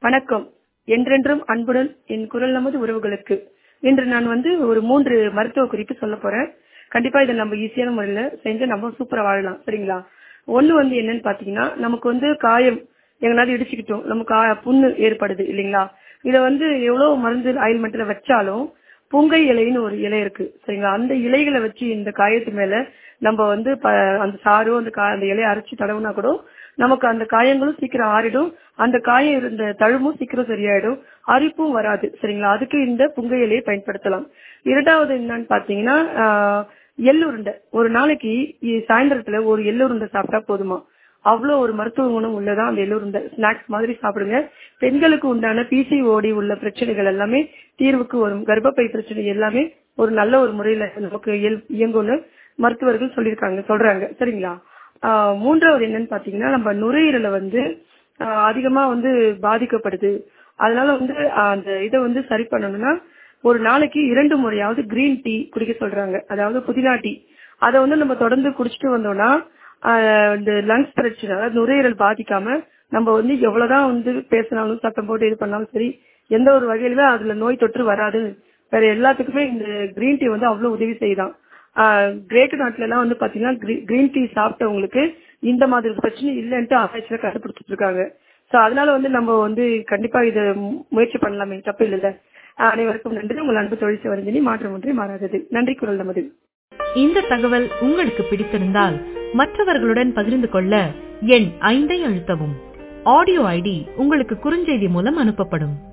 வணக்கம் என்றென்றும் அன்புடன் என் குரல் நமது உறவுகளுக்கு இன்று நான் வந்து ஒரு மூன்று மருத்துவ குறிப்பு சொல்ல போறேன் கண்டிப்பா இதை நம்ம ஈஸியான முறையில செஞ்சு நம்ம சூப்பரா வாழலாம் சரிங்களா ஒண்ணு வந்து என்னன்னு பாத்தீங்கன்னா நமக்கு வந்து காயம் எங்கனாவது இடிச்சுக்கிட்டோம் நமக்கு ஆ- புண்ணு ஏற்படுது இல்லைங்களா இத வந்து எவ்வளவு மருந்து ஆயில்மெண்ட்ல வச்சாலும் புங்கை இலைன்னு ஒரு இலை இருக்கு சரிங்களா அந்த இலைகளை வச்சு இந்த காயத்து மேல நம்ம வந்து ப- அந்த சாரோ அந்த கா- அந்த இலையை அரைச்சு தடவுனா கூட நமக்கு அந்த காயங்களும் சீக்கிரம் ஆறிடும் அந்த காயம் இருந்த தழும்பும் சீக்கிரம் சரியாயிடும் அரிப்பும் வராது சரிங்களா அதுக்கு இந்த புங்கை இலையை பயன்படுத்தலாம் இரண்டாவது என்னன்னு பாத்தீங்கன்னா ஆஹ், எள்ளுருண்டை ஒரு நாளைக்கு இ- சாயந்தரத்துல ஒரு எள்ளுருண்டை சாப்பிட்டா போதுமா அவ்வளோ ஒரு மருத்துவ குணம் உள்ளதா அந்த எள்ளுருண்டை ஸ்நாக்ஸ் மாதிரி சாப்பிடுங்க பெண்களுக்கு உண்டான பிசிஓடி உள்ள பிரச்சனைகள் எல்லாமே தீர்வுக்கு வரும் கர்ப்பப்பை பிரச்சனை எல்லாமே ஒரு நல்ல ஒரு முறையில நமக்கு இயல்- இயங்கும்னு மருத்துவர்கள் சொல்லியிருக்காங்க சொல்றாங்க சரிங்களா ஆஹ் மூன்றாவது என்னன்னு பாத்தீங்கன்னா நம்ம நுரையீரலை வந்து ஆஹ் அதிகமா வந்து பாதிக்கப்படுது அதனால வந்து ஆஹ் அந்த இதை வந்து சரி பண்ணணும்னா ஒரு நாளைக்கு இரண்டு முறையாவது கிரீன் டீ குடிக்க சொல்றாங்க அதாவது புதினா டீ அதை வந்து நம்ம தொடர்ந்து குடிச்சிட்டு வந்தோம்னா ஆஹ் இந்த லங்ஸ் பிரச்சனை அதாவது நுரையீரல் பாதிக்காம நம்ம வந்து எவ்வளவுதான் வந்து பேசினாலும் சத்தம் போட்டு இது பண்ணாலும் சரி எந்த ஒரு வகையிலுமே அதுல நோய் தொற்று வராது வேற எல்லாத்துக்குமே இந்த கிரீன் டீ வந்து அவ்வளவு உதவி செய்யுதான் கிரேட் நாட்டுல எல்லாம் வந்து பாத்தீங்கன்னா கிரீன் டீ சாப்பிட்டவங்களுக்கு இந்த மாதிரி பிரச்சனை இல்லைன்ட்டு ஆராய்ச்சியில கண்டுபிடிச்சிட்டு இருக்காங்க சோ அதனால வந்து நம்ம வந்து கண்டிப்பா இதை மு- முயற்சி பண்ணலாமே தப்பு இல்லைல்ல ஆஹ் அனைவருக்கும் நன்றி உங்கள் அன்பு தொழில் சிவரஞ்சனி மாற்றம் ஒன்றே மாறாதது நன்றி குரல் நமது இந்த தகவல் உங்களுக்கு பிடித்திருந்தால் மற்றவர்களுடன் பகிர்ந்து கொள்ள எண் ஐந்தை அழுத்தவும் ஆடியோ ஐடி உங்களுக்கு குறுஞ்செய்தி மூலம் அனுப்பப்படும்